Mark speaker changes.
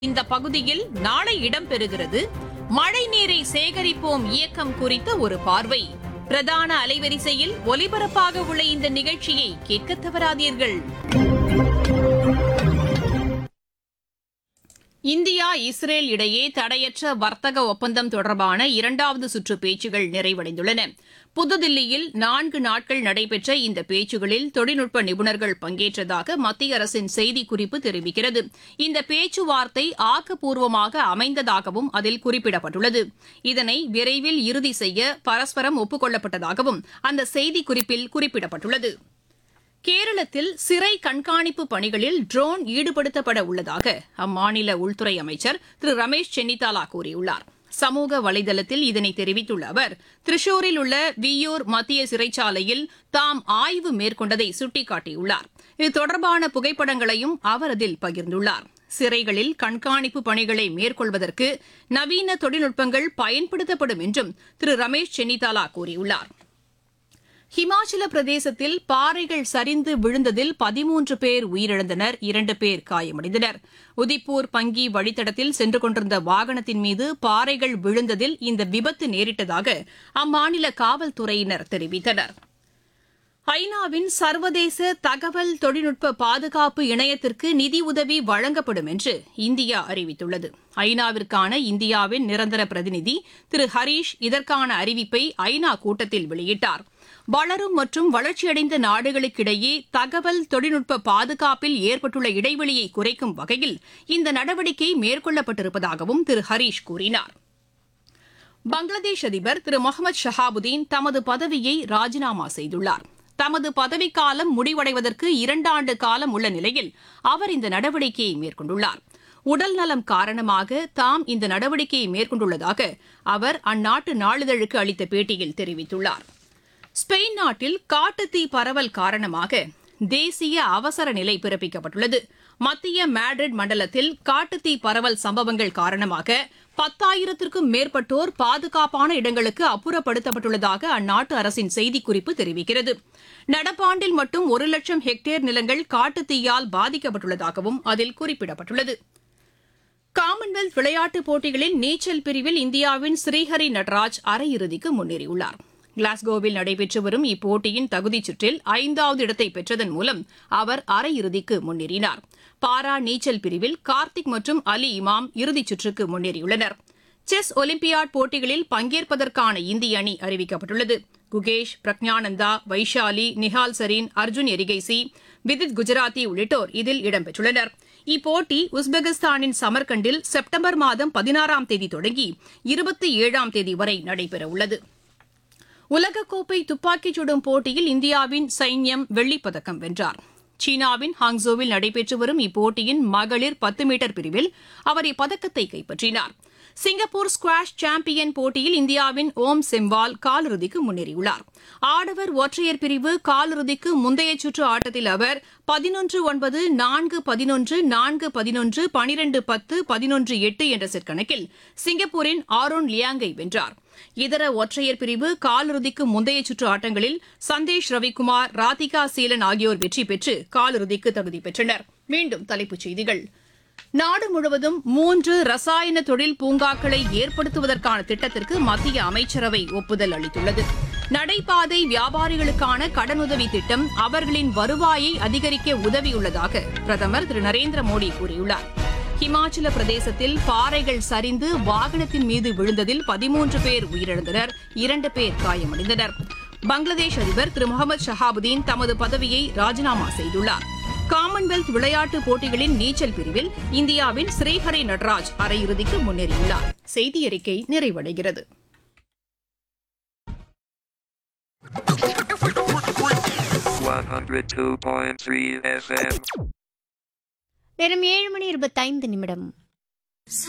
Speaker 1: இந்த பகுதியில் நாளை இடம்பெறுகிறது மழை நீரை சேகரிப்போம் இயக்கம் குறித்த ஒரு பார்வை பிரதான அலைவரிசையில் ஒலிபரப்பாக உள்ள இந்த நிகழ்ச்சியை கேட்க தவறாதீர்கள் இந்தியா இஸ்ரேல் இடையே தடையற்ற வர்த்தக ஒப்பந்தம் தொடர்பான இரண்டாவது சுற்று பேச்சுகள் நிறைவடைந்துள்ளன புதுதில்லியில் நான்கு நாட்கள் நடைபெற்ற இந்த பேச்சுகளில் தொழில்நுட்ப நிபுணர்கள் பங்கேற்றதாக மத்திய அரசின் செய்திக்குறிப்பு தெரிவிக்கிறது இந்த பேச்சுவார்த்தை ஆக்கப்பூர்வமாக அமைந்ததாகவும் அதில் குறிப்பிடப்பட்டுள்ளது இதனை விரைவில் இறுதி செய்ய பரஸ்பரம் ஒப்புக் கொள்ளப்பட்டதாகவும் அந்த செய்திக்குறிப்பில் குறிப்பிடப்பட்டுள்ளது கேரளத்தில் சிறை கண்காணிப்பு பணிகளில் ட்ரோன் ஈடுபடுத்தப்பட உள்ளதாக அம்மாநில உள்துறை அமைச்சர் திரு ரமேஷ் சென்னிதாலா கூறியுள்ளார் சமூக வலைதளத்தில் இதனை தெரிவித்துள்ள அவர் திரிஷூரில் உள்ள வியூர் மத்திய சிறைச்சாலையில் தாம் ஆய்வு மேற்கொண்டதை சுட்டிக்காட்டியுள்ளார் இது தொடர்பான புகைப்படங்களையும் அவர் அதில் பகிர்ந்துள்ளார் சிறைகளில் கண்காணிப்பு பணிகளை மேற்கொள்வதற்கு நவீன தொழில்நுட்பங்கள் பயன்படுத்தப்படும் என்றும் திரு ரமேஷ் சென்னிதாலா கூறியுள்ளார் ஹிமாச்சல பிரதேசத்தில் பாறைகள் சரிந்து விழுந்ததில் பதிமூன்று பேர் உயிரிழந்தனர் இரண்டு பேர் காயமடைந்தனர் உதிப்பூர் பங்கி வழித்தடத்தில் சென்று கொண்டிருந்த வாகனத்தின் மீது பாறைகள் விழுந்ததில் இந்த விபத்து நேரிட்டதாக அம்மாநில காவல்துறையினர் தெரிவித்தனர் ஐநாவின் சர்வதேச தகவல் தொழில்நுட்ப பாதுகாப்பு இணையத்திற்கு நிதியுதவி வழங்கப்படும் என்று இந்தியா அறிவித்துள்ளது ஐநாவிற்கான இந்தியாவின் நிரந்தர பிரதிநிதி திரு ஹரீஷ் இதற்கான அறிவிப்பை ஐநா கூட்டத்தில் வெளியிட்டார் வளரும் மற்றும் வளர்ச்சியடைந்த நாடுகளுக்கிடையே தகவல் தொழில்நுட்ப பாதுகாப்பில் ஏற்பட்டுள்ள இடைவெளியை குறைக்கும் வகையில் இந்த நடவடிக்கை மேற்கொள்ளப்பட்டிருப்பதாகவும் திரு ஹரீஷ் கூறினார் பங்களாதேஷ் அதிபர் திரு முகமது ஷஹாபுதீன் தமது பதவியை ராஜினாமா செய்துள்ளார் தமது பதவிக்காலம் முடிவடைவதற்கு இரண்டாண்டு காலம் உள்ள நிலையில் அவர் இந்த நடவடிக்கையை மேற்கொண்டுள்ளார் உடல் நலம் காரணமாக தாம் இந்த நடவடிக்கையை மேற்கொண்டுள்ளதாக அவர் அந்நாட்டு நாளிதழுக்கு அளித்த பேட்டியில் தெரிவித்துள்ளார் ஸ்பெயின் நாட்டில் காட்டுத்தீ பரவல் காரணமாக தேசிய அவசர நிலை பிறப்பிக்கப்பட்டுள்ளது மத்திய மேட்ரிட் மண்டலத்தில் காட்டுத்தீ பரவல் சம்பவங்கள் காரணமாக பத்தாயிரத்திற்கும் மேற்பட்டோர் பாதுகாப்பான இடங்களுக்கு அப்புறப்படுத்தப்பட்டுள்ளதாக அந்நாட்டு அரசின் செய்திக்குறிப்பு தெரிவிக்கிறது நடப்பாண்டில் மட்டும் ஒரு லட்சம் ஹெக்டேர் நிலங்கள் காட்டுத்தீயால் பாதிக்கப்பட்டுள்ளதாகவும் அதில் குறிப்பிடப்பட்டுள்ளது காமன்வெல்த் விளையாட்டுப் போட்டிகளில் நீச்சல் பிரிவில் இந்தியாவின் ஸ்ரீஹரி நடராஜ் அரையிறுதிக்கு முன்னேறியுள்ளார் கிளாஸ்கோவில் நடைபெற்று வரும் இப்போட்டியின் தகுதிச் சுற்றில் ஐந்தாவது இடத்தை பெற்றதன் மூலம் அவர் அரையிறுதிக்கு முன்னேறினார் பாரா நீச்சல் பிரிவில் கார்த்திக் மற்றும் அலி இமாம் இறுதிச் சுற்றுக்கு முன்னேறியுள்ளனர் செஸ் ஒலிம்பியாட் போட்டிகளில் பங்கேற்பதற்கான இந்திய அணி அறிவிக்கப்பட்டுள்ளது குகேஷ் பிரக்ஞானந்தா வைஷாலி நிஹால் சரீன் அர்ஜுன் எரிகைசி விதித் குஜராத்தி உள்ளிட்டோர் இதில் இடம்பெற்றுள்ளனர் இப்போட்டி உஸ்பெகிஸ்தானின் சமர்கண்டில் செப்டம்பர் மாதம் பதினாறாம் தேதி தொடங்கி இருபத்தி ஏழாம் தேதி வரை நடைபெறவுள்ளது உலகக்கோப்பை துப்பாக்கிச் சுடும் போட்டியில் இந்தியாவின் சைன்யம் வெள்ளிப்பதக்கம் வென்றார் சீனாவின் ஹாங்ஸோவில் நடைபெற்று வரும் இப்போட்டியின் மகளிர் பத்து மீட்டர் பிரிவில் அவர் இப்பதக்கத்தை கைப்பற்றினார் சிங்கப்பூர் ஸ்குவாஷ் சாம்பியன் போட்டியில் இந்தியாவின் ஓம் செம்வால் காலிறுதிக்கு முன்னேறியுள்ளார் ஆடவர் ஒற்றையர் பிரிவு காலிறுதிக்கு முந்தைய சுற்று ஆட்டத்தில் அவர் பதினொன்று ஒன்பது நான்கு பதினொன்று நான்கு பதினொன்று பனிரெண்டு பத்து பதினொன்று எட்டு என்ற செட் கணக்கில் சிங்கப்பூரின் ஆரோன் லியாங்கை வென்றார் இதர ஒற்றையர் பிரிவு காலிறுதிக்கு முந்தைய சுற்று ஆட்டங்களில் சந்தேஷ் ரவிக்குமார் ராதிகா சீலன் ஆகியோர் வெற்றி பெற்று காலிறுதிக்கு தகுதி பெற்றனர் மீண்டும் தலைப்புச் செய்திகள் நாடு முழுவதும் மூன்று ரசாயன தொழில் பூங்காக்களை ஏற்படுத்துவதற்கான திட்டத்திற்கு மத்திய அமைச்சரவை ஒப்புதல் அளித்துள்ளது நடைபாதை வியாபாரிகளுக்கான கடனுதவி திட்டம் அவர்களின் வருவாயை அதிகரிக்க உதவியுள்ளதாக பிரதமர் திரு நரேந்திர மோடி கூறியுள்ளார் ஹிமாச்சல பிரதேசத்தில் பாறைகள் சரிந்து வாகனத்தின் மீது விழுந்ததில் பதிமூன்று பேர் உயிரிழந்தனர் இரண்டு பேர் காயமடைந்தனர் பங்களாதேஷ் அதிபர் திரு முகமது ஷஹாபுதீன் தமது பதவியை ராஜினாமா செய்துள்ளார் காமன்வெல்த் விளையாட்டுப் போட்டிகளின் நீச்சல் பிரிவில் இந்தியாவின் ஸ்ரீஹரி நடராஜ் அரையிறுதிக்கு முன்னேறியுள்ளார் செய்தி அறிக்கை நிறைவடைகிறது
Speaker 2: One hundred two point three FM.
Speaker 3: நேரம் ஏழு மணி இருபத்தைந்து நிமிடம்